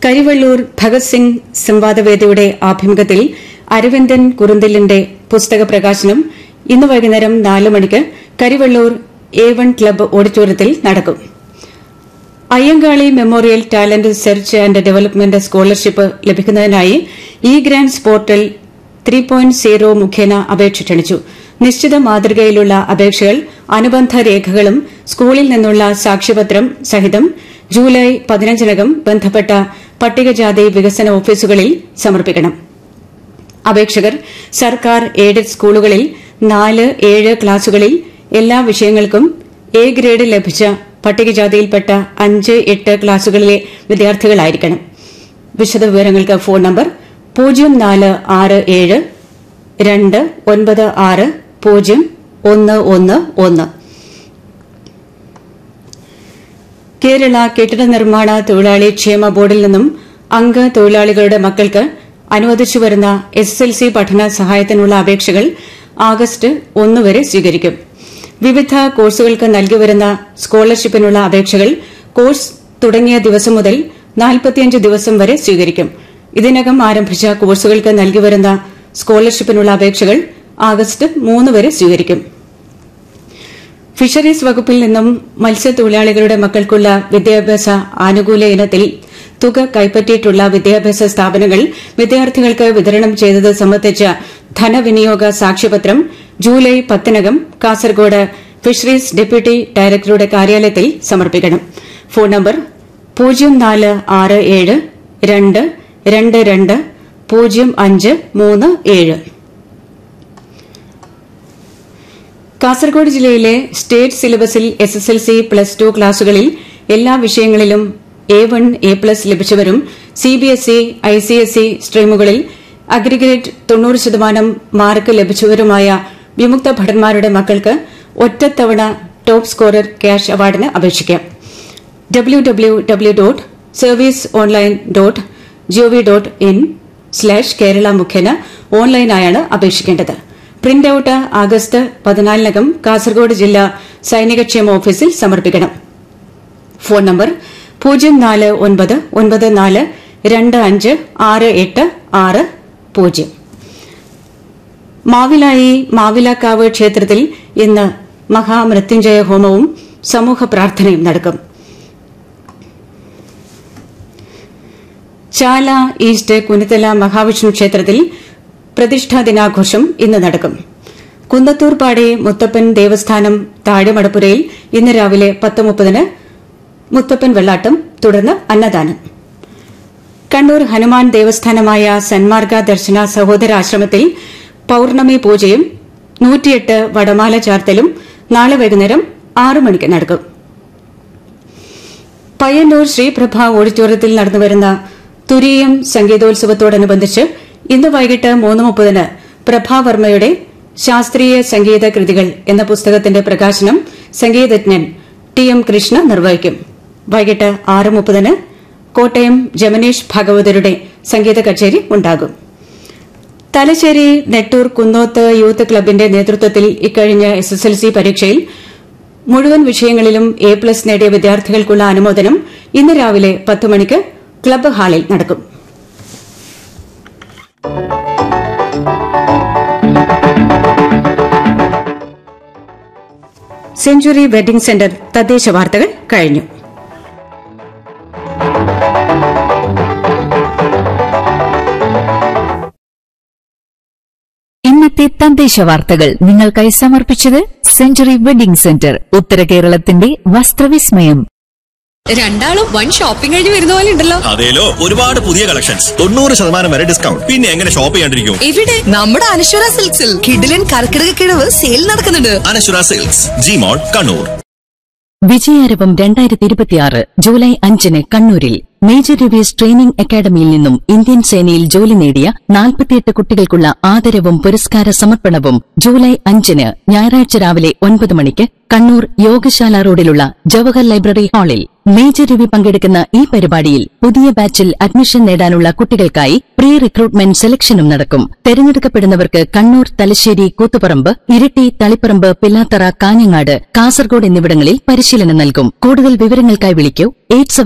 കരിവള്ളൂർ ഭഗത് സിംഗ് സംവാദവേദിയുടെ ആഭിമുഖ്യത്തിൽ അരവിന്ദൻ കുറുന്തിലിന്റെ പുസ്തക പ്രകാശനം ഇന്ന് വൈകുന്നേരം നാല് മണിക്ക് കരിവള്ളൂർ എ വൺ ക്ലബ്ബ് ഓഡിറ്റോറിയത്തിൽ നടക്കും Ayyankali memorial talent search and development scholarship ലഭിക്കുന്നതിനായി e grants portal three point zero മുഖേന അപേക്ഷ ക്ഷണിച്ചു നിശ്ചിത മാതൃകയിലുള്ള അപേക്ഷകൾ അനുബന്ധ രേഖകളും സ്കൂളിൽ നിന്നുള്ള സാക്ഷ്യപത്രം സഹിതം ജൂലൈ പതിനഞ്ചിനകം ബന്ധപ്പെട്ട പട്ടികജാതി വികസന ഓഫീസുകളിൽ സമർപ്പിക്കണം അപേക്ഷകർ സർക്കാർ എയ്ഡഡ് സ്കൂളുകളിൽ നാല് ഏഴ് ക്ലാസുകളിൽ എല്ലാ വിഷയങ്ങൾക്കും എ ഗ്രേഡ് ലഭിച്ച പട്ടികജാതിയിൽപ്പെട്ട അഞ്ച് എട്ട് ക്ലാസുകളിലെ വിദ്യാർത്ഥികളായിരിക്കണം വിശദവിവരങ്ങൾക്ക് ഫോൺ നമ്പർ പൂജ്യം നാല് ആറ് ഏഴ് രണ്ട് ഒൻപത് ആറ് പൂജ്യം ഒന്ന് ഒന്ന് ഒന്ന് കേരള കെട്ടിട നിർമ്മാണ തൊഴിലാളി ക്ഷേമ ബോർഡിൽ നിന്നും അംഗ തൊഴിലാളികളുടെ മക്കൾക്ക് അനുവദിച്ചു വരുന്ന എസ് എൽ സി പഠന സഹായത്തിനുള്ള അപേക്ഷകൾ ആഗസ്റ്റ് ഒന്ന് വരെ സ്വീകരിക്കും വിവിധ കോഴ്സുകൾക്ക് നൽകിവരുന്ന സ്കോളർഷിപ്പിനുള്ള അപേക്ഷകൾ കോഴ്സ് തുടങ്ങിയ ദിവസം മുതൽ നാൽപ്പത്തിയഞ്ച് ദിവസം വരെ സ്വീകരിക്കും ഇതിനകം ആരംഭിച്ച കോഴ്സുകൾക്ക് നൽകിവരുന്ന സ്കോളർഷിപ്പിനുള്ള അപേക്ഷകൾ ആഗസ്റ്റ് മൂന്ന് വരെ സ്വീകരിക്കും ഫിഷറീസ് വകുപ്പിൽ നിന്നും മത്സ്യത്തൊഴിലാളികളുടെ മക്കൾക്കുള്ള വിദ്യാഭ്യാസ ആനുകൂല്യ ഇനത്തിൽ തുക കൈപ്പറ്റിയിട്ടുള്ള വിദ്യാഭ്യാസ സ്ഥാപനങ്ങൾ വിദ്യാർത്ഥികൾക്ക് വിതരണം ചെയ്തത് സംബന്ധിച്ച ധനവിനിയോഗ സാക്ഷ്യപത്രം ജൂലൈ പത്തിനകം കാസർഗോഡ് ഫിഷറീസ് ഡെപ്യൂട്ടി ഡയറക്ടറുടെ കാര്യാലയത്തിൽ സമർപ്പിക്കണം ഫോൺ നമ്പർ പൂജ്യം നാല് ആറ് ഏഴ് രണ്ട് രണ്ട് രണ്ട് പൂജ്യം അഞ്ച് മൂന്ന് ഏഴ് കാസർഗോഡ് ജില്ലയിലെ സ്റ്റേറ്റ് സിലബസിൽ S S L C plus two ക്ലാസുകളിൽ എല്ലാ വിഷയങ്ങളിലും എ വൺ എ പ്ലസ് ലഭിച്ചവരും C B S E I C S E സ്ട്രീമുകളിൽ അഗ്രിഗേറ്റ് തൊണ്ണൂറ് ശതമാനം മാർക്ക് ലഭിച്ചവരുമായ വിമുക്ത ഭടന്മാരുടെ മക്കൾക്ക് ഒറ്റത്തവണ ടോപ്പ് സ്കോറർ ക്യാഷ് അവാർഡിന് അപേക്ഷിക്കാം W W W dot service online dot G O V dot in slash Kerala മുഖേന ഓൺലൈനായാണ് അപേക്ഷിക്കേണ്ടത് പ്രിന്റ് ഔട്ട് ആഗസ്റ്റ് പതിനാലിനകം കാസർഗോഡ് ജില്ലാ സൈനികക്ഷേമ ഓഫീസിൽ സമർപ്പിക്കണം ഫോൺ നമ്പർ പൂജ്യം നാല് ഒൻപത് ഒൻപത് നാല് രണ്ട് അഞ്ച് ആറ് എട്ട് ആറ് പൂജ്യം മാവിലായി മാവിലാക്കാവ് ക്ഷേത്രത്തിൽ ഇന്ന് മഹാമൃത്യുഞ്ജയ ഹോമവും സമൂഹ പ്രാർത്ഥനയും നടക്കും ചാല ഈസ്റ്റ് കുനിത്തല മഹാവിഷ്ണു ക്ഷേത്രത്തിൽ പ്രതിഷ്ഠാ ദിനാഘോഷം ഇന്ന് നടക്കും കുന്നത്തൂർപാടി മുത്തപ്പൻ ദേവസ്ഥാനം താഴെമടപ്പുരയിൽ ഇന്ന് രാവിലെ പത്ത് മുപ്പതിന് മുത്തപ്പൻ വെള്ളാട്ടം തുടർന്ന് അന്നദാനം കണ്ണൂർ ഹനുമാൻ ദേവസ്ഥാനമായ സന്മാർഗ ദർശന സഹോദരാശ്രമത്തിൽ പൌർണമി പൂജയും നൂറ്റിയെട്ട് വടമാല ചാർത്തലും നാളെ വൈകുന്നേരം ആറ് മണിക്ക് നടക്കും പയ്യന്നൂർ ശ്രീപ്രഭ ഓഡിറ്റോറിയത്തിൽ നടന്നുവരുന്ന തുരീയം സംഗീതോത്സവത്തോടനുബന്ധിച്ച് ഇന്ന് വൈകിട്ട് മൂന്ന് മുപ്പതിന് പ്രഭാവർമ്മയുടെ ശാസ്ത്രീയ സംഗീത കൃതികൾ എന്ന പുസ്തകത്തിന്റെ പ്രകാശനം സംഗീതജ്ഞൻ ടി എം കൃഷ്ണ നിർവഹിക്കും വൈകിട്ട് ആറ് മുപ്പതിന് കോട്ടയം ജമനേഷ് ഭാഗവതരുടെ സംഗീത കച്ചേരി ഉണ്ടാകും തലശ്ശേരി നെട്ടൂർ കുന്നോത്ത് യൂത്ത് ക്ലബിന്റെ നേതൃത്വത്തിൽ ഇക്കഴിഞ്ഞ എസ് എസ് എൽ സി പരീക്ഷയിൽ മുഴുവൻ വിഷയങ്ങളിലും എ പ്ലസ് നേടിയ വിദ്യാർത്ഥികൾക്കുള്ള അനുമോദനം ഇന്ന് രാവിലെ പത്ത് മണിക്ക് ക്ലബ്ബ് ഹാളിൽ നടക്കും സെഞ്ചുറി വെഡിംഗ് സെന്റർ തദ്ദേശ വാർത്തകൾ കഴിഞ്ഞു ഇന്നത്തെ തദ്ദേശ വാർത്തകൾ നിങ്ങൾക്കായി സമർപ്പിച്ചത് സെഞ്ചുറി വെഡിംഗ് സെന്റർ ഉത്തര കേരളത്തിന്റെ വസ്ത്രവിസ്മയം രണ്ടാളും വൺ ഷോപ്പിംഗ് കഴിഞ്ഞ് വരുന്ന പോലെ ഉണ്ടല്ലോ അതേലോ ഒരുപാട് പുതിയ കളക്ഷൻസ് തൊണ്ണൂറ് ശതമാനം വരെ ഡിസ്കൗണ്ട് പിന്നെ എങ്ങനെ ഷോപ്പ് ചെയ്യാണ്ടിരിക്കും എവിടെ നമ്മുടെ അനശ്വര സിൽക്സിൽ കിഡിലൻ കർക്കിടക കിഴവ് സെയിൽ നടക്കുന്നുണ്ട് Anaswara sales G mall Kannur Vijayaravam രണ്ടായിരത്തി ഇരുപത്തിയാറ് ജൂലൈ അഞ്ചിന് കണ്ണൂരിൽ മേജർ റിവ്യൂസ് ട്രെയിനിംഗ് അക്കാദമിയിൽ നിന്നും ഇന്ത്യൻ സേനയിൽ ജോലി നേടിയ നാൽപ്പത്തിയെട്ട് കുട്ടികൾക്കുള്ള ആദരവും പുരസ്കാര സമർപ്പണവും ജൂലൈ അഞ്ചിന് ഞായറാഴ്ച രാവിലെ ഒൻപത് മണിക്ക് കണ്ണൂർ യോഗശാല റോഡിലുള്ള ജവഹർ ലൈബ്രറി ഹാളിൽ മേജർ രവി പങ്കെടുക്കുന്ന ഈ പരിപാടിയിൽ പുതിയ ബാച്ചിൽ അഡ്മിഷൻ നേടാനുള്ള കുട്ടികൾക്കായി പ്രീ റിക്രൂട്ട്മെന്റ് സെലക്ഷനും നടക്കും തെരഞ്ഞെടുക്കപ്പെടുന്നവർക്ക് കണ്ണൂർ തലശ്ശേരി കൂത്തുപറമ്പ് ഇരിട്ടി തളിപ്പറമ്പ് പില്ലാത്തറ കാഞ്ഞങ്ങാട് കാസർഗോഡ് എന്നിവിടങ്ങളിൽ പരിശീലനം നൽകും കൂടുതൽ വിവരങ്ങൾക്കായി വിളിക്കൂ എയ്റ്റ്